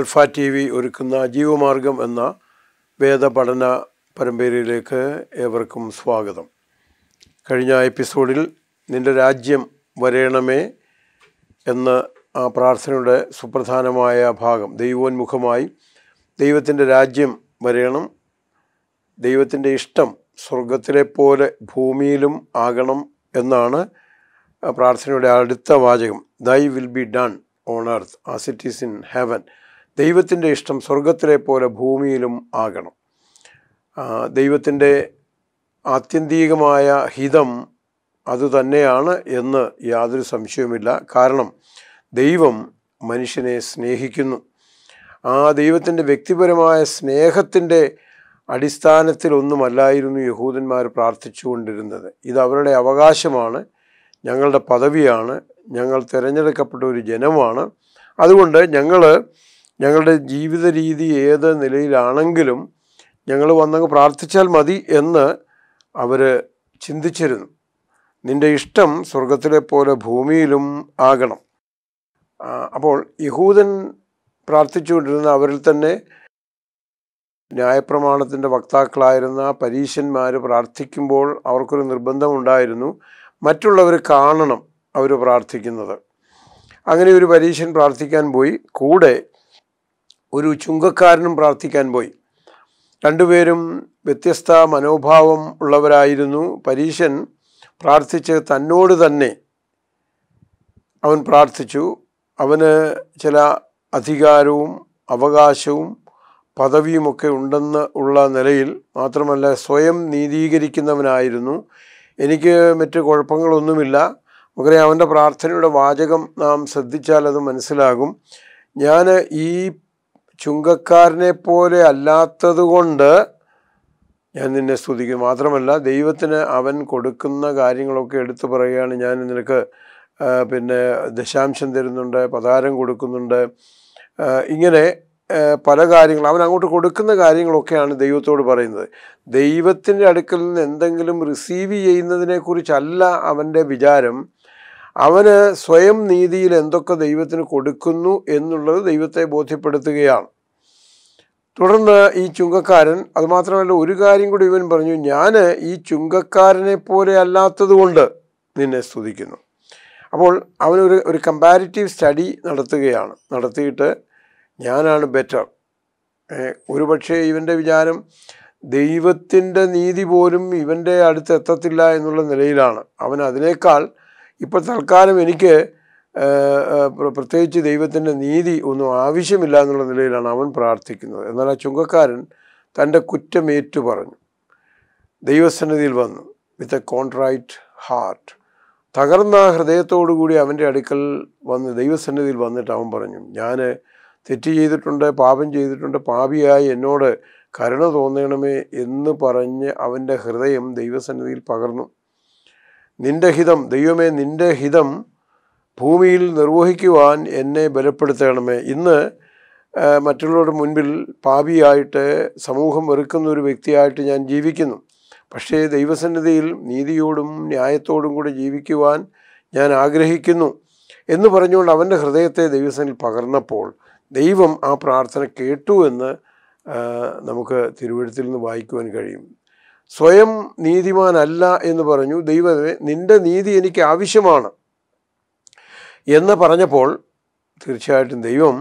അൽഫ T V ഒരുക്കുന്ന ജീവമാർഗം എന്ന വേദപഠന പരമ്പരയിലേക്ക് ഏവർക്കും സ്വാഗതം കഴിഞ്ഞ എപ്പിസോഡിൽ നിന്റെ രാജ്യം വരേണമേ എന്ന ആ പ്രാർത്ഥനയുടെ സുപ്രധാനമായ ഭാഗം ദൈവോന്മുഖമായി ദൈവത്തിൻ്റെ രാജ്യം വരേണം ദൈവത്തിൻ്റെ ഇഷ്ടം സ്വർഗത്തിലെ പോലെ ഭൂമിയിലും ആകണം എന്നാണ് ആ പ്രാർത്ഥനയുടെ അടുത്ത വാചകം thy will be done on earth as it is in heaven ദൈവത്തിൻ്റെ ഇഷ്ടം സ്വർഗത്തിലെ പോലെ ഭൂമിയിലും ആകണം ആ, ദൈവത്തിൻ്റെ ആത്യന്തികമായ ഹിതം അതുതന്നെയാണ് എന്ന് യാതൊരു സംശയവുമില്ല കാരണം ദൈവം മനുഷ്യനെ സ്നേഹിക്കുന്നു ആ ദൈവത്തിൻ്റെ വ്യക്തിപരമായ സ്നേഹത്തിൻ്റെ അടിസ്ഥാനത്തിലൊന്നുമല്ലായിരുന്നു യഹൂദന്മാർ പ്രാർത്ഥിച്ചുകൊണ്ടിരുന്നത് ഇത് അവരുടെ അവകാശമാണ് ഞങ്ങളുടെ പദവിയാണ് ഞങ്ങൾ തിരഞ്ഞെടുക്കപ്പെട്ട ഒരു ജനമാണ് അതുകൊണ്ട് ഞങ്ങൾ ഞങ്ങളുടെ ജീവിത രീതി ഏത് നിലയിലാണെങ്കിലും ഞങ്ങൾ വന്നങ്ങ് പ്രാർത്ഥിച്ചാൽ മതി എന്ന് അവർ ചിന്തിച്ചിരുന്നു നിന്റെ ഇഷ്ടം സ്വർഗത്തിലെ പോലെ ഭൂമിയിലും ആകണം ആ, അപ്പോൾ യഹൂദൻ പ്രാർത്ഥിച്ചുകൊണ്ടിരുന്ന അവരിൽ തന്നെ ന്യായപ്രമാണത്തിൻ്റെ വക്താക്കളായിരുന്ന പരീശന്മാർ പ്രാർത്ഥിക്കുമ്പോൾ അവർക്കൊരു നിർബന്ധമുണ്ടായിരുന്നു മറ്റുള്ളവർ കാണണം അവർ പ്രാർത്ഥിക്കുന്നത് അങ്ങനെ ഒരു പരീശൻ പ്രാർത്ഥിക്കാൻ പോയി കൂടെ ഒരു ചുങ്കക്കാരനും പ്രാർത്ഥിക്കാൻ പോയി രണ്ടുപേരും വ്യത്യസ്ത മനോഭാവം ഉള്ളവരായിരുന്നു പരീശൻ പ്രാർത്ഥിച്ച് തന്നോട് തന്നെ അവൻ പ്രാർത്ഥിച്ചു അവന് ചില അധികാരവും അവകാശവും പദവിയുമൊക്കെ ഉണ്ടെന്ന് ഉള്ള നിലയിൽ മാത്രമല്ല സ്വയം നീതീകരിക്കുന്നവനായിരുന്നു എനിക്ക് മറ്റ് കുഴപ്പങ്ങളൊന്നുമില്ല നമുക്കറിയാം അവൻ്റെ പ്രാർത്ഥനയുടെ വാചകം നാം ശ്രദ്ധിച്ചാൽ അത് മനസ്സിലാകും ഞാൻ ഈ ചുങ്കക്കാരനെ പോലെ അല്ലാത്തത് കൊണ്ട് ഞാൻ നിന്നെ സ്തുതിക്കും മാത്രമല്ല ദൈവത്തിന് അവൻ കൊടുക്കുന്ന കാര്യങ്ങളൊക്കെ എടുത്തു പറയുകയാണ് ഞാൻ നിനക്ക് ആ, പിന്നെ ദശാംശം തരുന്നുണ്ട് പതാരം കൊടുക്കുന്നുണ്ട് ആ, ഇങ്ങനെ ആ, പല കാര്യങ്ങൾ അവൻ അങ്ങോട്ട് കൊടുക്കുന്ന കാര്യങ്ങളൊക്കെയാണ് ദൈവത്തോട് പറയുന്നത് ദൈവത്തിൻ്റെ അടുക്കൽ നിന്ന് എന്തെങ്കിലും റിസീവ് ചെയ്യുന്നതിനെക്കുറിച്ചല്ല അവൻ്റെ വിചാരം അവന് സ്വയം നീതിയിൽ എന്തൊക്കെ ദൈവത്തിന് കൊടുക്കുന്നു എന്നുള്ളത് ദൈവത്തെ ബോധ്യപ്പെടുത്തുകയാണ് തുടർന്ന് ഈ ചുങ്കക്കാരൻ അതുമാത്രമല്ല ഒരു കാര്യം കൂടി ഇവൻ പറഞ്ഞു ഞാൻ ഈ ചുങ്കക്കാരനെ പോലെ അല്ലാത്തത് കൊണ്ട് നിന്നെ സ്തുതിക്കുന്നു അപ്പോൾ അവനൊരു ഒരു കമ്പാരിറ്റീവ് സ്റ്റഡി നടത്തുകയാണ് നടത്തിയിട്ട് ഞാനാണ് ബെറ്റർ ഒരു പക്ഷേ ഇവൻ്റെ വിചാരം ദൈവത്തിൻ്റെ നീതി പോലും ഇവൻ്റെ അടുത്ത് എത്തത്തില്ല എന്നുള്ള നിലയിലാണ് അവൻ അതിനേക്കാൾ ഇപ്പോൾ തൽക്കാലം എനിക്ക് ആ, ആ, പ്ര- പ്രത്യേകിച്ച് ദൈവത്തിൻ്റെ നീതി ഒന്നും ആവശ്യമില്ല എന്നുള്ള നിലയിലാണ് അവൻ പ്രാർത്ഥിക്കുന്നത് എന്നാൽ ആ ചുങ്കക്കാരൻ തൻ്റെ കുറ്റം ഏറ്റു പറഞ്ഞു ദൈവസന്നിധിയിൽ വന്നു വിത്ത് എ കോൺട്രൈറ്റ് ഹാർട്ട് തകർന്ന ഹൃദയത്തോടു കൂടി അവൻ്റെ അടുക്കൽ വന്ന് ദൈവസന്നിധിയിൽ വന്നിട്ട് അവൻ പറഞ്ഞു ഞാൻ തെറ്റ് ചെയ്തിട്ടുണ്ട് പാപം ചെയ്തിട്ടുണ്ട് പാപിയായി എന്നോട് കരുണ തോന്നണമേ എന്ന് പറഞ്ഞ് അവൻ്റെ ഹൃദയം ദൈവസന്നിധിയിൽ പകർന്നു നിന്റെ ഹിതം ദൈവമേ നിന്റെ ഹിതം ഭൂമിയിൽ നിർവഹിക്കുവാൻ എന്നെ ബലപ്പെടുത്തണമേ ഇന്ന് ആ, മറ്റുള്ളവരുടെ മുൻപിൽ പാപിയായിട്ട് സമൂഹം വെറുക്കുന്ന ഒരു വ്യക്തിയായിട്ട് ഞാൻ ജീവിക്കുന്നു പക്ഷേ ദൈവസന്നിധിയിൽ നീതിയോടും ന്യായത്തോടും കൂടി ജീവിക്കുവാൻ ഞാൻ ആഗ്രഹിക്കുന്നു എന്ന് പറഞ്ഞുകൊണ്ട് അവൻ്റെ ഹൃദയത്തെ ദൈവസനിൽ പകർന്നപ്പോൾ ദൈവം ആ പ്രാർത്ഥന കേട്ടു എന്ന് ആ, നമുക്ക് തിരുവഴുത്തിൽ നിന്ന് വായിക്കുവാൻ കഴിയും സ്വയം നീതിമാനല്ല എന്ന് പറഞ്ഞു ദൈവമേ നിന്റെ നീതി എനിക്ക് ആവശ്യമാണ് എന്ന് പറഞ്ഞപ്പോൾ തീർച്ചയായിട്ടും ദൈവം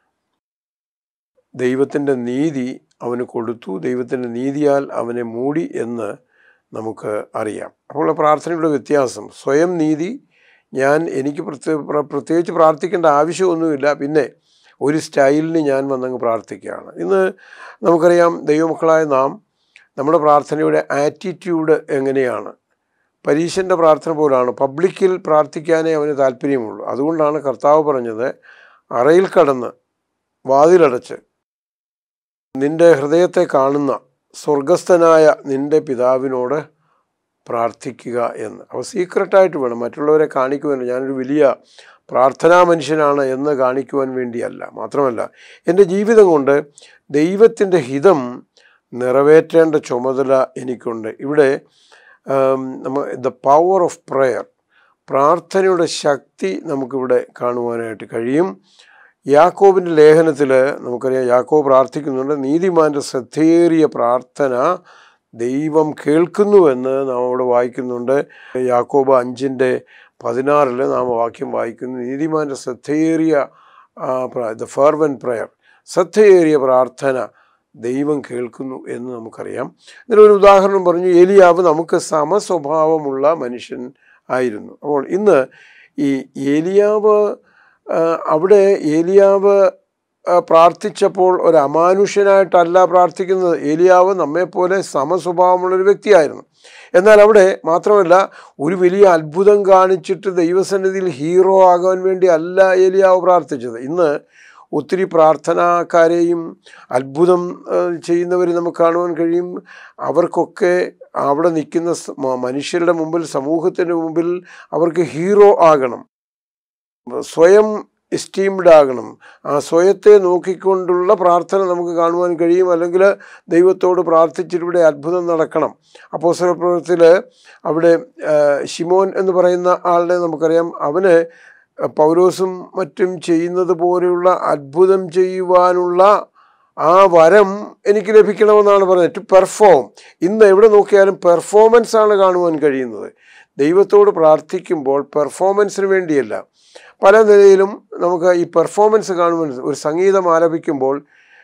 ദൈവത്തിൻ്റെ നീതി അവന് കൊടുത്തു ദൈവത്തിൻ്റെ നീതിയാൽ അവനെ മൂടി എന്ന് നമുക്ക് അറിയാം അപ്പോൾ ആ പ്രാർത്ഥനയുടെ വ്യത്യാസം സ്വയം നീതി ഞാൻ എനിക്ക് പ്രത്യേക പ്ര- പ്രത്യേകിച്ച് പ്രാർത്ഥിക്കേണ്ട ആവശ്യമൊന്നുമില്ല പിന്നെ ഒരു സ്റ്റൈലിന് ഞാൻ വന്നങ്ങ് പ്രാർത്ഥിക്കുകയാണ് ഇന്ന് നമുക്കറിയാം ദൈവമക്കളായ നാം നമ്മുടെ പ്രാർത്ഥനയുടെ ആറ്റിറ്റ്യൂഡ് എങ്ങനെയാണ് പരീശൻ്റെ പ്രാർത്ഥന പോലാണ് പബ്ലിക്കിൽ പ്രാർത്ഥിക്കാനേ അവന് താല്പര്യമുള്ളൂ അതുകൊണ്ടാണ് കർത്താവ് പറഞ്ഞത് അറയിൽ കടന്ന് വാതിലടച്ച് നിന്റെ ഹൃദയത്തെ കാണുന്ന സ്വർഗസ്ഥനായ നിന്റെ പിതാവിനോട് പ്രാർത്ഥിക്കുക എന്ന് അപ്പോൾ സീക്രട്ടായിട്ട് വേണം മറ്റുള്ളവരെ കാണിക്കുവാൻ ഞാനൊരു വലിയ പ്രാർത്ഥനാ മനുഷ്യനാണ് എന്ന് കാണിക്കുവാൻ വേണ്ടിയല്ല മാത്രമല്ല എൻ്റെ ജീവിതം കൊണ്ട് ദൈവത്തിൻ്റെ ഹിതം നിറവേറ്റേണ്ട ചുമതല എനിക്കുണ്ട് ഇവിടെ നമ്മ ദ പവർ ഓഫ് പ്രയർ പ്രാർത്ഥനയുടെ ശക്തി നമുക്കിവിടെ കാണുവാനായിട്ട് കഴിയും യാക്കോബിൻ്റെ ലേഖനത്തിൽ നമുക്കറിയാം യാക്കോബ് പ്രാർത്ഥിക്കുന്നുണ്ട് നീതിമാൻ്റെ ശ്രദ്ധേറിയ പ്രാർത്ഥന ദൈവം കേൾക്കുന്നുവെന്ന് നാം അവിടെ വായിക്കുന്നുണ്ട് യാക്കോബ് അഞ്ചിൻ്റെ പതിനാറിൽ നാം വാക്യം വായിക്കുന്നു നീതിമാൻ്റെ ശ്രദ്ധേറിയ ദ ഫെർവൻ പ്രയർ ശ്രദ്ധയേറിയ പ്രാർത്ഥന ദൈവം കേൾക്കുന്നു എന്ന് നമുക്കറിയാം ഇതിനൊരു ഉദാഹരണം പറഞ്ഞു ഏലിയാവ് നമുക്ക് സമസ്വഭാവമുള്ള മനുഷ്യൻ ആയിരുന്നു അപ്പോൾ ഇന്ന് ഈ ഏലിയാവ് ആ, അവിടെ ഏലിയാവ് ആ, പ്രാർത്ഥിച്ചപ്പോൾ ഒരു അമാനുഷ്യനായിട്ടല്ല പ്രാർത്ഥിക്കുന്നത് ഏലിയാവ് നമ്മെപ്പോലെ സമസ്വഭാവമുള്ളൊരു വ്യക്തിയായിരുന്നു എന്നാൽ അവിടെ മാത്രമല്ല ഒരു വലിയ അത്ഭുതം കാണിച്ചിട്ട് ദൈവസന്നിധിയിൽ ഹീറോ ആകാൻ വേണ്ടി അല്ല ഏലിയാവ് പ്രാർത്ഥിച്ചത് ഇന്ന് ഒത്തിരി പ്രാർത്ഥനാക്കാരെയും അത്ഭുതം ചെയ്യുന്നവർ നമുക്ക് കാണുവാൻ കഴിയും അവർക്കൊക്കെ അവിടെ നിൽക്കുന്ന സ- മ- മനുഷ്യരുടെ മുമ്പിൽ സമൂഹത്തിൻ്റെ മുമ്പിൽ അവർക്ക് ഹീറോ ആകണം സ്വയം എസ്റ്റീംഡ് ആകണം ആ സ്വയത്തെ നോക്കിക്കൊണ്ടുള്ള പ്രാർത്ഥന നമുക്ക് കാണുവാൻ കഴിയും അല്ലെങ്കിൽ ദൈവത്തോട് പ്രാർത്ഥിച്ചിട്ട് അത്ഭുതം നടക്കണം അപ്പോസ്തല പ്രവർത്തനത്തിൽ അവിടെ ആ, ശിമോൻ എന്ന് പറയുന്ന ആളുടെ നമുക്കറിയാം അവന് പൗലോസും മറ്റും ചെയ്യുന്നത് പോലെയുള്ള അത്ഭുതം ചെയ്യുവാനുള്ള ആ വരം എനിക്ക് ലഭിക്കണമെന്നാണ് പറഞ്ഞത് ടു പെർഫോം ഇന്ന് എവിടെ നോക്കിയാലും പെർഫോമൻസ് ആണ് കാണുവാൻ കഴിയുന്നത് ദൈവത്തോട് പ്രാർത്ഥിക്കുമ്പോൾ പെർഫോമൻസിന് വേണ്ടിയല്ല പല നിലയിലും നമുക്ക് ഈ പെർഫോമൻസ് കാണുവാൻ ഒരു സംഗീതം ആലപിക്കുമ്പോൾ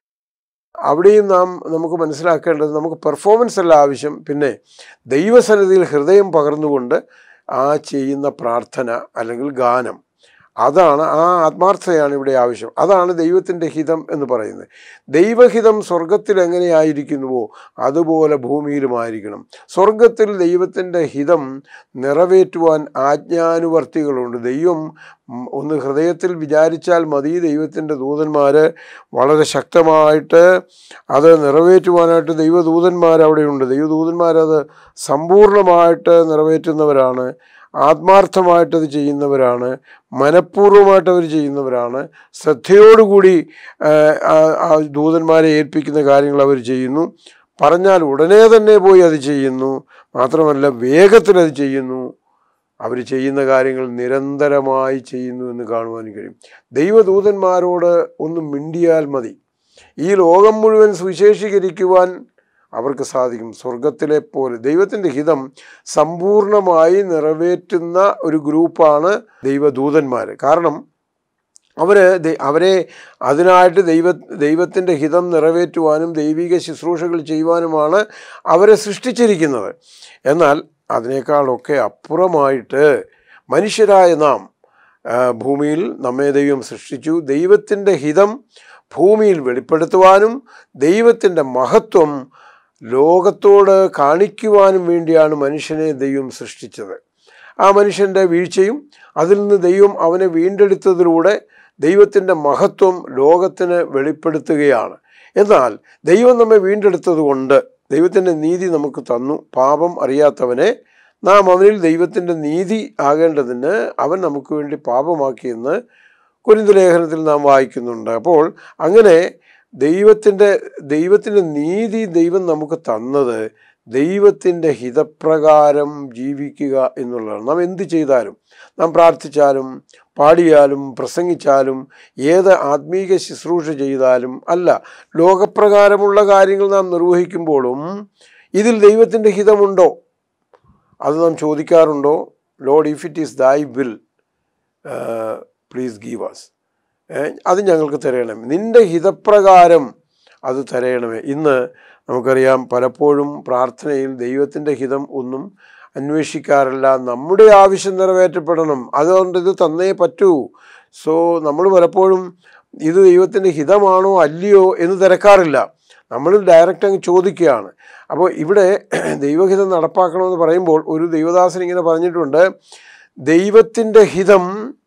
അവിടെയും നാം നമുക്ക് മനസ്സിലാക്കേണ്ടത് നമുക്ക് പെർഫോമൻസ് അല്ല ആവശ്യം പിന്നെ ദൈവസന്നിധിയിൽ ഹൃദയം പകർന്നുകൊണ്ട് ആ ചെയ്യുന്ന പ്രാർത്ഥന അല്ലെങ്കിൽ ഗാനം അതാണ് ആ ആത്മാർത്ഥതയാണ് ഇവിടെ ആവശ്യം അതാണ് ദൈവത്തിൻ്റെ ഹിതം എന്ന് പറയുന്നത് ദൈവഹിതം സ്വർഗത്തിൽ എങ്ങനെയായിരിക്കുന്നുവോ അതുപോലെ ഭൂമിയിലുമായിരിക്കണം സ്വർഗത്തിൽ ദൈവത്തിൻ്റെ ഹിതം നിറവേറ്റുവാൻ ആജ്ഞാനുവർത്തികളുണ്ട് ദൈവം ഉം, ഒന്ന് ഹൃദയത്തിൽ വിചാരിച്ചാൽ മതി ദൈവത്തിൻ്റെ ദൂതന്മാർ വളരെ ശക്തമായിട്ട് അത് നിറവേറ്റുവാനായിട്ട് ദൈവദൂതന്മാർ അവിടെയുണ്ട് ദൈവദൂതന്മാരത് സമ്പൂർണ്ണമായിട്ട് നിറവേറ്റുന്നവരാണ് ആത്മാർത്ഥമായിട്ട് അത് ചെയ്യുന്നവരാണ് മനഃപൂർവ്വമായിട്ട് അവർ ചെയ്യുന്നവരാണ് ശ്രദ്ധയോടുകൂടി ആ, ആ ആ ദൂതന്മാരെ ഏൽപ്പിക്കുന്ന കാര്യങ്ങൾ അവർ ചെയ്യുന്നു പറഞ്ഞാൽ ഉടനെ തന്നെ പോയി അത് ചെയ്യുന്നു മാത്രമല്ല വേഗത്തിൽ അത് ചെയ്യുന്നു അവർ ചെയ്യുന്ന കാര്യങ്ങൾ നിരന്തരമായി ചെയ്യുന്നു എന്ന് കാണുവാൻ കഴിയും ദൈവദൂതന്മാരോട് ഒന്ന് മിണ്ടിയാൽ മതി ഈ ലോകം മുഴുവൻ സുവിശേഷീകരിക്കുവാൻ അവർക്ക് സാധിക്കും സ്വർഗത്തിലെ പോലെ ദൈവത്തിൻ്റെ ഹിതം സമ്പൂർണമായി നിറവേറ്റുന്ന ഒരു ഗ്രൂപ്പാണ് ദൈവദൂതന്മാർ കാരണം അവർ അവരെ അതിനായിട്ട് ദൈവ ദൈവത്തിൻ്റെ ഹിതം നിറവേറ്റുവാനും ദൈവിക ശുശ്രൂഷകൾ ചെയ്യുവാനുമാണ് അവരെ സൃഷ്ടിച്ചിരിക്കുന്നത് എന്നാൽ അതിനേക്കാളൊക്കെ അപ്പുറമായിട്ട് മനുഷ്യരായ നാം ആ, ഭൂമിയിൽ നമ്മെ ദൈവം സൃഷ്ടിച്ചു ദൈവത്തിൻ്റെ ഹിതം ഭൂമിയിൽ വെളിപ്പെടുത്തുവാനും ദൈവത്തിൻ്റെ മഹത്വം ലോകത്തോട് കാണിക്കുവാനും വേണ്ടിയാണ് മനുഷ്യനെ ദൈവം സൃഷ്ടിച്ചത് ആ മനുഷ്യൻ്റെ വീഴ്ചയും അതിൽ നിന്ന് ദൈവം അവനെ വീണ്ടെടുത്തതിലൂടെ ദൈവത്തിൻ്റെ മഹത്വം ലോകത്തിന് വെളിപ്പെടുത്തുകയാണ് എന്നാൽ ദൈവം നമ്മെ വീണ്ടെടുത്തതുകൊണ്ട് ദൈവത്തിൻ്റെ നീതി നമുക്ക് തന്നു പാപം അറിയാത്തവനെ നാം അവനിൽ ദൈവത്തിൻ്റെ നീതി ആകേണ്ടതിന് അവൻ നമുക്ക് വേണ്ടി പാപമാക്കിയെന്ന് കുരിന്ത ലേഖനത്തിൽ നാം വായിക്കുന്നുണ്ട് അപ്പോൾ അങ്ങനെ ദൈവത്തിൻ്റെ ദൈവത്തിൻ്റെ നീതി ദൈവം നമുക്ക് തന്നത് ദൈവത്തിൻ്റെ ഹിതപ്രകാരം ജീവിക്കുക എന്നുള്ളതാണ് നാം എന്ത് ചെയ്താലും നാം പ്രാർത്ഥിച്ചാലും പാടിയാലും പ്രസംഗിച്ചാലും ഏത് ആത്മീക ശുശ്രൂഷ ചെയ്താലും അല്ല ലോകപ്രകാരമുള്ള കാര്യങ്ങൾ നാം നിർവഹിക്കുമ്പോഴും ഇതിൽ ദൈവത്തിൻ്റെ ഹിതമുണ്ടോ അത് നാം ചോദിക്കാറുണ്ടോ Lord if it is thy will please give us അത് ഞങ്ങൾക്ക് തരയണമേ നിന്റെ ഹിതപ്രകാരം അത് തരയണമേ ഇന്ന് നമുക്കറിയാം പലപ്പോഴും പ്രാർത്ഥനയിൽ ദൈവത്തിൻ്റെ ഹിതം ഒന്നും അന്വേഷിക്കാറില്ല നമ്മുടെ ആവശ്യം നിറവേറ്റപ്പെടണം അതുകൊണ്ട് ഇത് തന്നേ പറ്റൂ സോ നമ്മൾ പലപ്പോഴും ഇത് ദൈവത്തിൻ്റെ ഹിതമാണോ അല്ലയോ എന്ന് തിരക്കാറില്ല നമ്മൾ ഡയറക്റ്റ് അങ്ങ് ചോദിക്കുകയാണ് അപ്പോൾ ഇവിടെ ദൈവഹിതം നടപ്പാക്കണമെന്ന് പറയുമ്പോൾ ഒരു ദൈവദാസൻ ഇങ്ങനെ പറഞ്ഞിട്ടുണ്ട് ദൈവത്തിൻ്റെ ഹിതം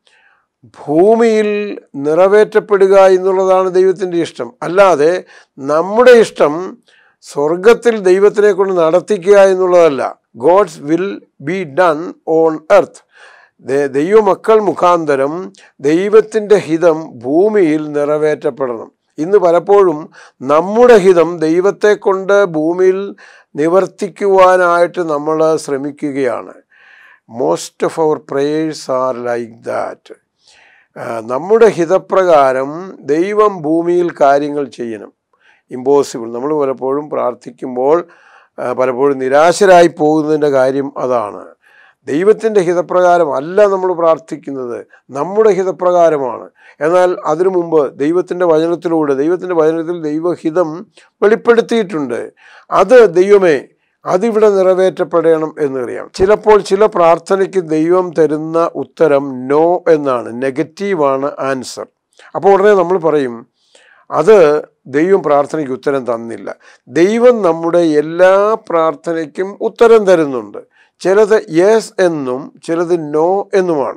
ഭൂമിയിൽ നിറവേറ്റപ്പെടുക എന്നുള്ളതാണ് ദൈവത്തിൻ്റെ ഇഷ്ടം അല്ലാതെ നമ്മുടെ ഇഷ്ടം സ്വർഗത്തിൽ ദൈവത്തിനെ കൊണ്ട് നടത്തിക്കുക എന്നുള്ളതല്ല God's will be done on earth ദൈവമക്കൾ മുഖാന്തരം ദൈവത്തിൻ്റെ ഹിതം ഭൂമിയിൽ നിറവേറ്റപ്പെടണം ഇന്ന് പലപ്പോഴും നമ്മുടെ ഹിതം ദൈവത്തെ കൊണ്ട് ഭൂമിയിൽ നിവർത്തിക്കുവാനായിട്ട് നമ്മൾ ശ്രമിക്കുകയാണ് most of our prayers are like that ആ, നമ്മുടെ ഹിതപ്രകാരം ദൈവം ഭൂമിയിൽ കാര്യങ്ങൾ ചെയ്യണം ഇമ്പോസിബിൾ നമ്മൾ പലപ്പോഴും പ്രാർത്ഥിക്കുമ്പോൾ ആ, പലപ്പോഴും നിരാശരായി പോകുന്നതിൻ്റെ കാര്യം അതാണ് ദൈവത്തിൻ്റെ ഹിതപ്രകാരം അല്ല നമ്മൾ പ്രാർത്ഥിക്കുന്നത് നമ്മുടെ ഹിതപ്രകാരമാണ് എന്നാൽ അതിനു മുമ്പ് ദൈവത്തിൻ്റെ വചനത്തിലൂടെ ദൈവത്തിൻ്റെ വചനത്തിൽ ദൈവഹിതം വെളിപ്പെടുത്തിയിട്ടുണ്ട് അത് ദൈവമേ അതിവിടെ നിറവേറ്റപ്പെടണം എന്നറിയാം ചിലപ്പോൾ ചില പ്രാർത്ഥനയ്ക്ക് ദൈവം തരുന്ന ഉത്തരം നോ എന്നാണ് നെഗറ്റീവാണ് ആൻസർ അപ്പോൾ ഉടനെ നമ്മൾ പറയും അത് ദൈവം പ്രാർത്ഥനയ്ക്ക് ഉത്തരം തന്നില്ല ദൈവം നമ്മുടെ എല്ലാ പ്രാർത്ഥനയ്ക്കും ഉത്തരം തരുന്നുണ്ട് ചിലത് യെസ് എന്നും ചിലത് നോ എന്നുമാണ്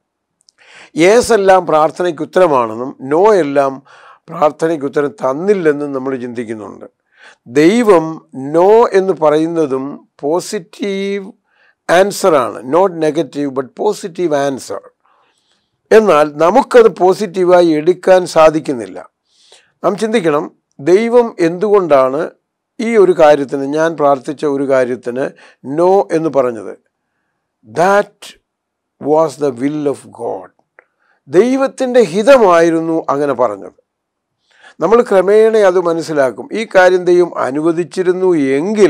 യേസ് എല്ലാം പ്രാർത്ഥനയ്ക്ക് ഉത്തരമാണെന്നും നോ എല്ലാം പ്രാർത്ഥനയ്ക്ക് ഉത്തരം തന്നില്ലെന്നും നമ്മൾ ചിന്തിക്കുന്നുണ്ട് ദൈവം നോ എന്ന് പറയുന്നതും പോസിറ്റീവ് ആൻസറാണ് not negative but positive answer എന്നാൽ നമുക്കത് പോസിറ്റീവായി എടുക്കാൻ സാധിക്കുന്നില്ല നാം ചിന്തിക്കണം ദൈവം എന്തുകൊണ്ടാണ് ഈ ഒരു കാര്യത്തിന് ഞാൻ പ്രാർത്ഥിച്ച ഒരു കാര്യത്തിന് നോ എന്ന് പറഞ്ഞത് that was the will of God ദൈവത്തിൻ്റെ ഹിതമായിരുന്നു അങ്ങനെ പറഞ്ഞത് നമ്മൾ ക്രമേണ അത് മനസ്സിലാക്കും ഈ കാര്യം ദൈവം അനുവദിച്ചിരുന്നു എങ്കിൽ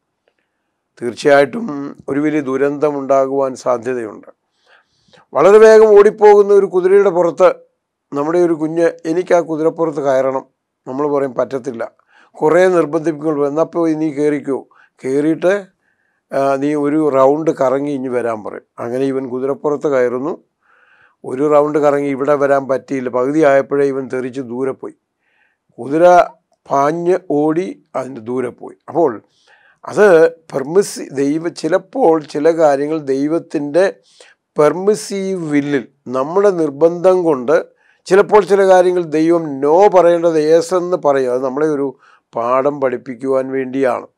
തീർച്ചയായിട്ടും ഒരു വലിയ ദുരന്തം ഉണ്ടാകുവാൻ സാധ്യതയുണ്ട് വളരെ വേഗം ഓടിപ്പോകുന്ന ഒരു കുതിരയുടെ പുറത്ത് നമ്മുടെ ഒരു കുഞ്ഞ് എനിക്ക് ആ കുതിരപ്പുറത്ത് കയറണം നമ്മൾ പറയും പറ്റത്തില്ല കുറേ നിർബന്ധിപ്പിക്കുമ്പോൾ എന്നാൽ പോയി നീ കയറിക്കോ കയറിയിട്ട് ആ, നീ ഒരു റൗണ്ട് കറങ്ങി ഇനി വരാൻ പറയും അങ്ങനെ ഇവൻ കുതിരപ്പുറത്ത് കയറുന്നു ഒരു റൗണ്ട് കറങ്ങി ഇവിടെ വരാൻ പറ്റിയില്ല പകുതി ആയപ്പോഴേ ഇവൻ തെറിച്ച് ദൂരെ പോയി കുതിര പാഞ്ഞ് ഓടി അതിൻ്റെ ദൂരെ പോയി അപ്പോൾ അത് പെർമിസി ദൈവ ചിലപ്പോൾ ചില കാര്യങ്ങൾ ദൈവത്തിൻ്റെ പെർമിസീവ് വില്ലിൽ നമ്മുടെ നിർബന്ധം കൊണ്ട് ചിലപ്പോൾ ചില കാര്യങ്ങൾ ദൈവം നോ പറയേണ്ടത് യേസ് എന്ന് പറയും അത് നമ്മളെ ഒരു പാഠം പഠിപ്പിക്കുവാൻ വേണ്ടിയാണ്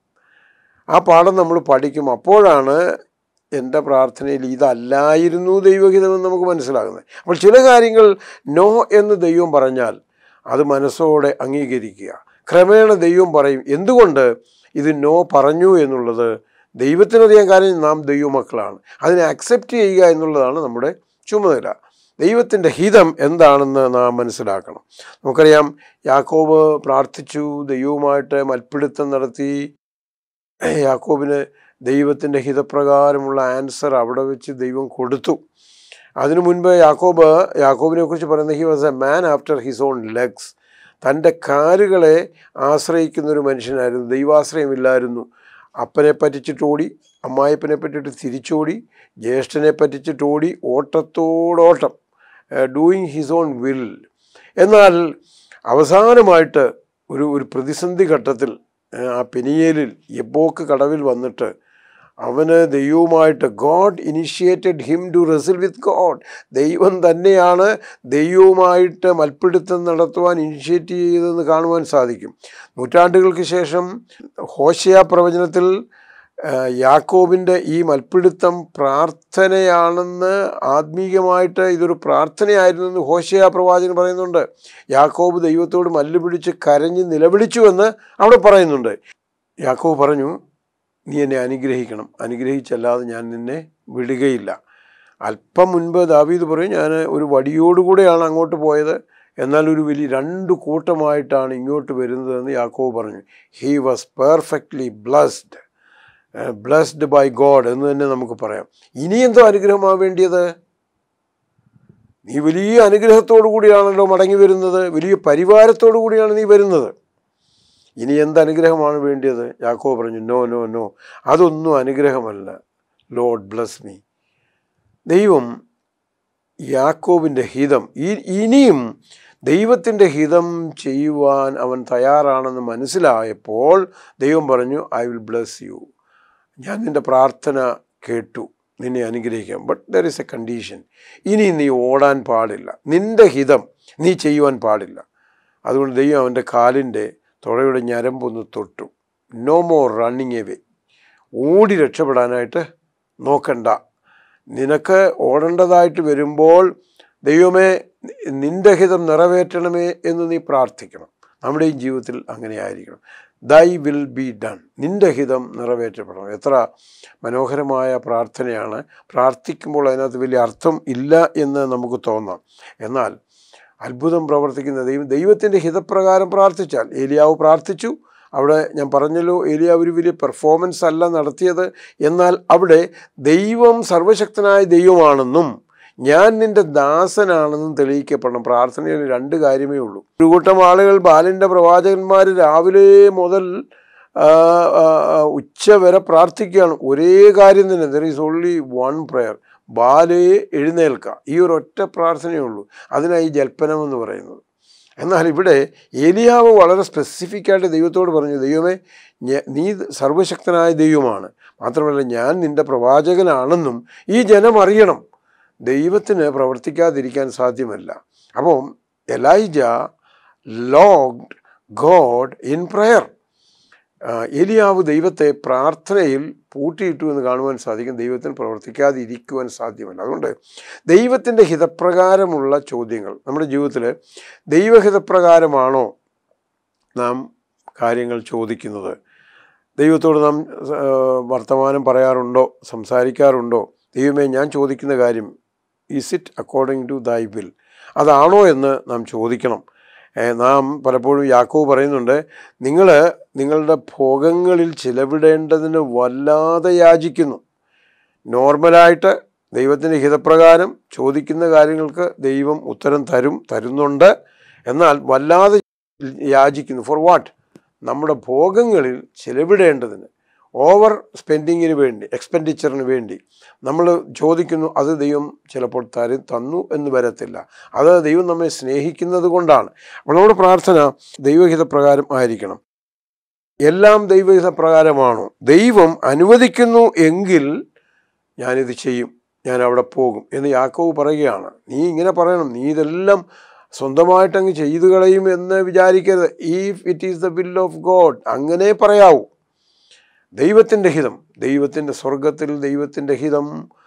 ആ പാഠം നമ്മൾ പഠിക്കും അപ്പോഴാണ് എൻ്റെ പ്രാർത്ഥനയിൽ ഇതല്ലായിരുന്നു ദൈവഹിതമെന്ന് നമുക്ക് മനസ്സിലാകുന്നത് അപ്പോൾ ചില കാര്യങ്ങൾ നോ എന്ന് ദൈവം പറഞ്ഞാൽ അത് മനസ്സോടെ അംഗീകരിക്കുക ക്രമേണ ദൈവം പറയും എന്തുകൊണ്ട് ഇത് നോ പറഞ്ഞു എന്നുള്ളത് ദൈവത്തിനറിയാൻ കാര്യം നാം ദൈവമക്കളാണ് അതിനെ അക്സെപ്റ്റ് ചെയ്യുക എന്നുള്ളതാണ് നമ്മുടെ ചുമതല ദൈവത്തിൻ്റെ ഹിതം എന്താണെന്ന് നാം മനസ്സിലാക്കണം നമുക്കറിയാം യാക്കോബ് പ്രാർത്ഥിച്ചു ദൈവവുമായിട്ട് മൽപ്പിടുത്തം നടത്തി യാക്കോബിന് ദൈവത്തിൻ്റെ ഹിതപ്രകാരമുള്ള ആൻസർ അവിടെ വെച്ച് ദൈവം കൊടുത്തു അതിനു മുൻപ് യാക്കോബ് യാക്കോബിനെ കുറിച്ച് പറയുന്നത് he was a man after his own legs തൻ്റെ കാലുകളെ ആശ്രയിക്കുന്ന ഒരു മനുഷ്യനായിരുന്നു ദൈവാശ്രയമില്ലായിരുന്നു അപ്പനെ പറ്റിച്ചിട്ടോടി അമ്മായിപ്പനെ പറ്റിയിട്ട് തിരിച്ചോടി ജ്യേഷ്ഠനെ പറ്റിച്ചിട്ടോടി ഓട്ടത്തോടോട്ടം ഡൂയിങ് ഹിസ് ഓൺ വിൽ എന്നാൽ അവസാനമായിട്ട് ഒരു ഒരു പ്രതിസന്ധി ഘട്ടത്തിൽ ഏഹ്, ആ പെനിയേലിൽ യബോക്ക് കടവിൽ വന്നിട്ട് അവന് ദൈവവുമായിട്ട് God initiated him to wrestle with God ദൈവം തന്നെയാണ് ദൈവവുമായിട്ട് മൽപ്പിടുത്തം നടത്തുവാൻ ഇനിഷ്യേറ്റ് ചെയ്തതെന്ന് കാണുവാൻ സാധിക്കും നൂറ്റാണ്ടുകൾക്ക് ശേഷം ഹോശയ പ്രവചനത്തിൽ ആ, യാക്കോബിൻ്റെ ഈ മൽപ്പിടുത്തം പ്രാർത്ഥനയാണെന്ന് ആത്മീയമായിട്ട് ഇതൊരു പ്രാർത്ഥനയായിരുന്നു എന്ന് ഹോശയ പ്രവാചകൻ പറയുന്നുണ്ട് യാക്കോബ് ദൈവത്തോട് മല്ല് പിടിച്ച് കരഞ്ഞ് നിലവിളിച്ചുവെന്ന് അവിടെ പറയുന്നുണ്ട് യാക്കോബ് പറഞ്ഞു നീ എന്നെ അനുഗ്രഹിക്കണം അനുഗ്രഹിച്ചല്ലാതെ ഞാൻ നിന്നെ വിടുകയില്ല അല്പം മുൻപ് ദാവീദ് പറയും ഞാൻ ഒരു വടിയോടുകൂടെയാണ് അങ്ങോട്ട് പോയത് എന്നാൽ ഒരു വലിയ രണ്ട് കൂട്ടമായിട്ടാണ് ഇങ്ങോട്ട് വരുന്നതെന്ന് യാക്കോബ് പറഞ്ഞു he was perfectly blessed blessed by God എന്ന് തന്നെ നമുക്ക് പറയാം ഇനി എന്തോ അനുഗ്രഹമാണ് വേണ്ടിയത് നീ വലിയ അനുഗ്രഹത്തോടു കൂടിയാണല്ലോ മടങ്ങി വരുന്നത് വലിയ പരിവാരത്തോടു കൂടിയാണ് നീ വരുന്നത് ഇനി എന്ത് അനുഗ്രഹമാണ് വേണ്ടിയത് യാക്കോ പറഞ്ഞു നോ നോ നോ അതൊന്നും അനുഗ്രഹമല്ല ലോഡ് ബ്ലസ് മീ ദൈവം യാക്കോബിൻ്റെ ഹിതം ഈ ഇനിയും ദൈവത്തിൻ്റെ ഹിതം ചെയ്യുവാൻ അവൻ തയ്യാറാണെന്ന് മനസ്സിലായപ്പോൾ ദൈവം പറഞ്ഞു ഐ വിൽ ബ്ലസ് യു ഞാൻ നിൻ്റെ പ്രാർത്ഥന കേട്ടു നിന്നെ അനുഗ്രഹിക്കാം but there is a condition ഇനി നീ ഓടാൻ പാടില്ല നിൻ്റെ ഹിതം നീ ചെയ്യുവാൻ പാടില്ല അതുകൊണ്ട് ദൈവം അവൻ്റെ കാലിൻ്റെ തുഴയുടെ ഞരമ്പൊന്ന് തൊട്ടു നോ മോർ റണ്ണിങ് എവേ ഓടി രക്ഷപ്പെടാനായിട്ട് നോക്കണ്ട നിനക്ക് ഓടേണ്ടതായിട്ട് വരുമ്പോൾ ദൈവമേ നിൻ്റെ ഹിതം നിറവേറ്റണമേ എന്ന് നീ പ്രാർത്ഥിക്കണം നമ്മുടെയും ജീവിതത്തിൽ അങ്ങനെ ആയിരിക്കണം ദൈ വിൽ ബി ഡൺ നിന്റെ ഹിതം നിറവേറ്റപ്പെടണം എത്ര മനോഹരമായ പ്രാർത്ഥനയാണ് പ്രാർത്ഥിക്കുമ്പോൾ അതിനകത്ത് വലിയ അർത്ഥം ഇല്ല എന്ന് നമുക്ക് തോന്നാം എന്നാൽ അത്ഭുതം പ്രവർത്തിക്കുന്ന ദൈവം ദൈവത്തിൻ്റെ ഹിതപ്രകാരം പ്രാർത്ഥിച്ചാൽ ഏലിയാവ് പ്രാർത്ഥിച്ചു അവിടെ ഞാൻ പറഞ്ഞല്ലോ ഏലിയാവ് ഒരു വലിയ പെർഫോമൻസ് അല്ല നടത്തിയത് എന്നാൽ അവിടെ ദൈവം സർവശക്തനായ ദൈവമാണെന്നും ഞാൻ നിന്റെ ദാസനാണെന്നും തെളിയിക്കപ്പെടണം പ്രാർത്ഥനയിൽ രണ്ട് കാര്യമേ ഉള്ളൂ ഒരു കൂട്ടം ആളുകൾ ബാലിൻ്റെ പ്രവാചകന്മാർ രാവിലെ മുതൽ ആ, ആ, ആ, ഉച്ച വരെ പ്രാർത്ഥിക്കുകയാണ് ഒരേ കാര്യം തന്നെ there is only one prayer ബാലയെ എഴുന്നേൽക്കുക ഈ ഒരു ഒറ്റ പ്രാർത്ഥനയേ ഉള്ളൂ അതിനായി ജൽപ്പനം എന്ന് പറയുന്നത് എന്നാൽ ഇവിടെ ഏലിയാവ് വളരെ സ്പെസിഫിക് ആയിട്ട് ദൈവത്തോട് പറഞ്ഞു ദൈവമേ ഞ- നീ സർവശക്തനായ ദൈവമാണ് മാത്രമല്ല ഞാൻ നിന്റെ പ്രവാചകനാണെന്നും ഈ ജനം അറിയണം ദൈവത്തിന് പ്രവർത്തിക്കാതിരിക്കാൻ സാധ്യമല്ല അപ്പം Elijah logged God in prayer Eliyav ദൈവത്തെ പ്രാർത്ഥനയിൽ പൂട്ടിയിട്ടു എന്ന് കാണുവാൻ സാധിക്കും ദൈവത്തിന് പ്രവർത്തിക്കാതെ ഇരിക്കുവാൻ സാധ്യമല്ല അതുകൊണ്ട് ദൈവത്തിൻ്റെ ഹിതപ്രകാരമുള്ള ചോദ്യങ്ങൾ നമ്മുടെ ജീവിതത്തിൽ ദൈവഹിതപ്രകാരമാണോ നാം കാര്യങ്ങൾ ചോദിക്കുന്നത് ദൈവത്തോട് നാം ആ, വർത്തമാനം പറയാറുണ്ടോ സംസാരിക്കാറുണ്ടോ ദൈവമേ ഞാൻ ചോദിക്കുന്ന കാര്യം is it according to thy will അതാണോ എന്ന് നാം ചോദിക്കണം ഏ, നാം പലപ്പോഴും യാക്കോവ് പറയുന്നുണ്ട് നിങ്ങൾ നിങ്ങളുടെ ഭോഗങ്ങളിൽ ചിലവിടേണ്ടതിന് വല്ലാതെ യാചിക്കുന്നു നോർമലായിട്ട് ദൈവത്തിൻ്റെ ഹിതപ്രകാരം ചോദിക്കുന്ന കാര്യങ്ങൾക്ക് ദൈവം ഉത്തരം തരും തരുന്നുണ്ട് എന്നാൽ വല്ലാതെ യാചിക്കുന്നു ഫോർ വാട്ട് നമ്മുടെ ഭോഗങ്ങളിൽ ചിലവിടേണ്ടതിന് ഓവർ സ്പെൻഡിങ്ങിന് വേണ്ടി എക്സ്പെൻഡിച്ചറിന് വേണ്ടി നമ്മൾ ചോദിക്കുന്നു അത് ദൈവം ചിലപ്പോൾ തരും തന്നു എന്ന് വരത്തില്ല അത് ദൈവം നമ്മെ സ്നേഹിക്കുന്നത് കൊണ്ടാണ് അപ്പോൾ നമ്മുടെ പ്രാർത്ഥന ദൈവഹിതപ്രകാരം ആയിരിക്കണം എല്ലാം ദൈവഹിതപ്രകാരമാണോ ദൈവം അനുവദിക്കുന്നു എങ്കിൽ ഞാനിത് ചെയ്യും ഞാൻ അവിടെ പോകും എന്ന് യാക്കോവ് പറയുകയാണ് നീ ഇങ്ങനെ പറയണം നീ ഇതെല്ലാം സ്വന്തമായിട്ടങ്ങ് ചെയ്തു കളയും എന്ന് വിചാരിക്കരുത് if it is the will of God അങ്ങനെ പറയാവൂ ദൈവത്തിൻ്റെ ഹിതം ദൈവത്തിൻ്റെ സ്വർഗത്തിൽ ദൈവത്തിൻ്റെ ഹിതം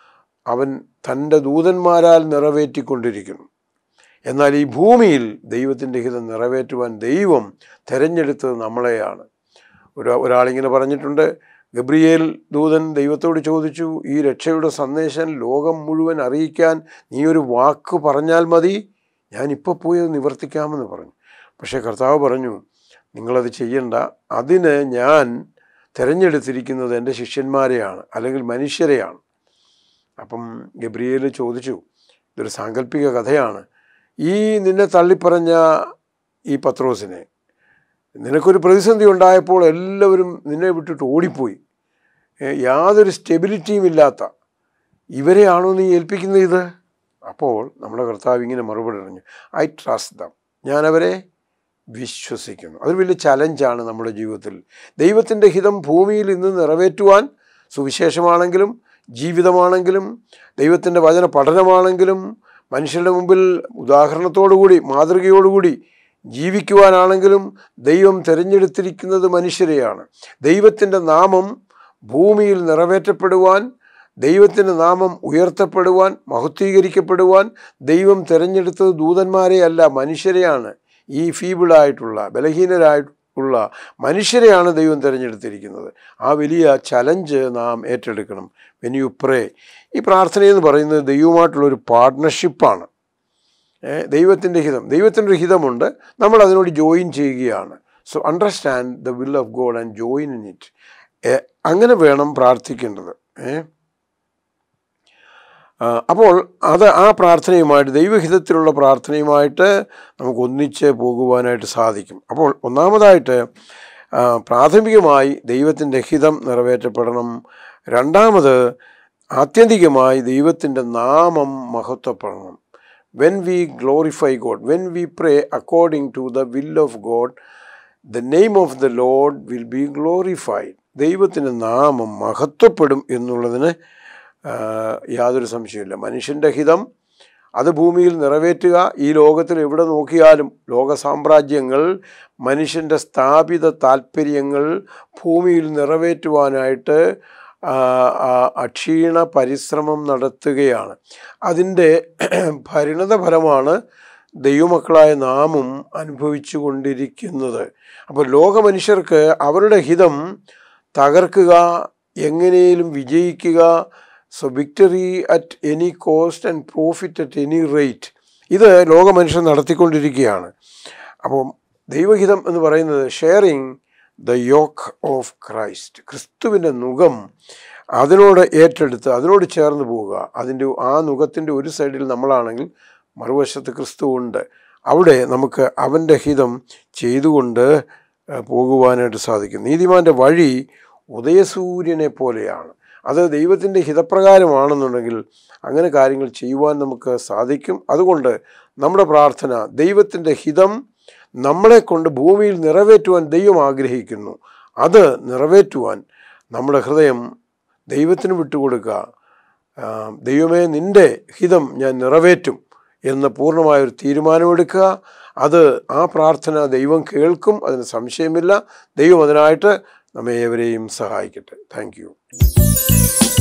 അവൻ തൻ്റെ ദൂതന്മാരാൽ നിറവേറ്റിക്കൊണ്ടിരിക്കുന്നു എന്നാൽ ഈ ഭൂമിയിൽ ദൈവത്തിൻ്റെ ഹിതം നിറവേറ്റുവാൻ ദൈവം തിരഞ്ഞെടുത്തത് നമ്മളെയാണ് ഒരു ഒരാളിങ്ങനെ പറഞ്ഞിട്ടുണ്ട് ഗബ്രിയേൽ ദൂതൻ ദൈവത്തോട് ചോദിച്ചു ഈ രക്ഷയുടെ സന്ദേശം ലോകം മുഴുവൻ അറിയിക്കാൻ നീ ഒരു വാക്ക് പറഞ്ഞാൽ മതി ഞാൻ ഇപ്പോൾ പോയി അത് നിവർത്തിക്കാമെന്ന് പറഞ്ഞു പക്ഷേ കർത്താവ് പറഞ്ഞു നിങ്ങളത് ചെയ്യണ്ട അതിന് ഞാൻ തിരഞ്ഞെടുത്തിരിക്കുന്നത് എൻ്റെ ശിഷ്യന്മാരെയാണ് അല്ലെങ്കിൽ മനുഷ്യരെയാണ് അപ്പം ഗബ്രിയേൽ ചോദിച്ചു ഇതൊരു സാങ്കല്പിക കഥയാണ് ഈ നിന്നെ തള്ളിപ്പറഞ്ഞ ഈ പത്രോസിനെ നിനക്കൊരു പ്രതിസന്ധി ഉണ്ടായപ്പോൾ എല്ലാവരും നിന്നെ വിട്ടിട്ട് ഓടിപ്പോയി ഏ, യാതൊരു സ്റ്റെബിലിറ്റിയും ഇല്ലാത്ത ഇവരെയാണോ നീ ഏൽപ്പിക്കുന്നത് ഇത് അപ്പോൾ നമ്മുടെ കർത്താവ് ഇങ്ങനെ മറുപടി പറഞ്ഞു ഐ ട്രസ്റ്റ് ദം ഞാനവരെ വിശ്വസിക്കുന്നു അതൊരു വലിയ ചലഞ്ചാണ് നമ്മുടെ ജീവിതത്തിൽ ദൈവത്തിൻ്റെ ഹിതം ഭൂമിയിൽ ഇന്ന് നിറവേറ്റുവാൻ സുവിശേഷമാണെങ്കിലും ജീവിതമാണെങ്കിലും ദൈവത്തിൻ്റെ വചന പഠനമാണെങ്കിലും മനുഷ്യരുടെ മുമ്പിൽ ഉദാഹരണത്തോടുകൂടി മാതൃകയോടുകൂടി ജീവിക്കുവാനാണെങ്കിലും ദൈവം തിരഞ്ഞെടുത്തിരിക്കുന്നത് മനുഷ്യരെയാണ് ദൈവത്തിൻ്റെ നാമം ഭൂമിയിൽ നിറവേറ്റപ്പെടുവാൻ ദൈവത്തിൻ്റെ നാമം ഉയർത്തപ്പെടുവാൻ മഹത്വീകരിക്കപ്പെടുവാൻ ദൈവം തിരഞ്ഞെടുത്തത് ദൂതന്മാരെ അല്ല മനുഷ്യരെയാണ് ഈ ഫീബിളായിട്ടുള്ള ബലഹീനരായിട്ടുള്ള മനുഷ്യരെയാണ് ദൈവം തിരഞ്ഞെടുത്തിരിക്കുന്നത് ആ വലിയ ചലഞ്ച് നാം ഏറ്റെടുക്കണം വെൻ യു പ്രേ ഈ പ്രാർത്ഥനയെന്ന് പറയുന്നത് ദൈവമായിട്ടുള്ളൊരു പാർട്ട്ണർഷിപ്പാണ് ദൈവത്തിൻ്റെ ഹിതം ദൈവത്തിൻ്റെ ഒരു ഹിതമുണ്ട് നമ്മൾ അതിനോട് ജോയിൻ ചെയ്യുകയാണ് so understand the will of God and join in it അങ്ങനെ വേണം പ്രാർത്ഥിക്കേണ്ടത് ഏ ആ, അപ്പോൾ അത് ആ പ്രാർത്ഥനയുമായിട്ട് ദൈവഹിതത്തിലുള്ള പ്രാർത്ഥനയുമായിട്ട് നമുക്ക് ഒന്നിച്ച് പോകുവാനായിട്ട് സാധിക്കും അപ്പോൾ ഒന്നാമതായിട്ട് ആ, പ്രാഥമികമായി ദൈവത്തിൻ്റെ ഹിതം നിറവേറ്റപ്പെടണം രണ്ടാമത് ആത്യന്തികമായി ദൈവത്തിൻ്റെ നാമം മഹത്വപ്പെടണം when we glorify God when we pray according to the will of God the name of the lord will be glorified ദൈവത്തിൻ്റെ നാമം മഹത്വപ്പെടും എന്നുള്ളതിന് ആ, യാതൊരു സംശയമില്ല മനുഷ്യൻ്റെ ഹിതം അത് ഭൂമിയിൽ നിറവേറ്റുക ഈ ലോകത്തിൽ എവിടെ നോക്കിയാലും ലോക സാമ്രാജ്യങ്ങൾ മനുഷ്യൻ്റെ സ്ഥാപിത താല്പര്യങ്ങൾ ഭൂമിയിൽ നിറവേറ്റുവാനായിട്ട് ആ, ആ, അക്ഷീണ പരിശ്രമം നടത്തുകയാണ് അതിൻ്റെ പരിണത ഫലമാണ് ദൈവമക്കളായ നാമും അനുഭവിച്ചു കൊണ്ടിരിക്കുന്നത് അപ്പോൾ ലോകമനുഷ്യർക്ക് അവരുടെ ഹിതം തകർക്കുക എങ്ങനെയും വിജയിക്കുക so victory at any cost and profit at any rate ഇത് ലോകമനുഷ്യർ നടത്തിക്കൊണ്ടിരിക്കുകയാണ് അപ്പം ദൈവഹിതം എന്ന് പറയുന്നത് sharing the yoke of Christ ക്രിസ്തുവിൻ്റെ നുഖം അതിനോട് ഏറ്റെടുത്ത് അതിനോട് ചേർന്ന് പോവുക അതിൻ്റെ ആ നുഖത്തിൻ്റെ ഒരു സൈഡിൽ നമ്മളാണെങ്കിൽ മറുവശത്ത് ക്രിസ്തു ഉണ്ട് അവിടെ നമുക്ക് അവൻ്റെ ഹിതം ചെയ്തുകൊണ്ട് ഏഹ്, പോകുവാനായിട്ട് സാധിക്കും നീതിമാൻ്റെ വഴി ഉദയസൂര്യനെ പോലെയാണ് അത് ദൈവത്തിൻ്റെ ഹിതപ്രകാരമാണെന്നുണ്ടെങ്കിൽ അങ്ങനെ കാര്യങ്ങൾ ചെയ്യുവാൻ നമുക്ക് സാധിക്കും അതുകൊണ്ട് നമ്മുടെ പ്രാർത്ഥന ദൈവത്തിൻ്റെ ഹിതം നമ്മളെ കൊണ്ട് ഭൂമിയിൽ നിറവേറ്റുവാൻ ദൈവം ആഗ്രഹിക്കുന്നു അത് നിറവേറ്റുവാൻ നമ്മുടെ ഹൃദയം ദൈവത്തിന് വിട്ടുകൊടുക്കുക ആ, ദൈവമേ നിൻ്റെ ഹിതം ഞാൻ നിറവേറ്റും എന്ന് പൂർണ്ണമായൊരു തീരുമാനമെടുക്കുക അത് ആ പ്രാർത്ഥന ദൈവം കേൾക്കും അതിന് സംശയമില്ല ദൈവം അതിനായിട്ട് നമ്മെ ഏവരെയും സഹായിക്കട്ടെ താങ്ക് യു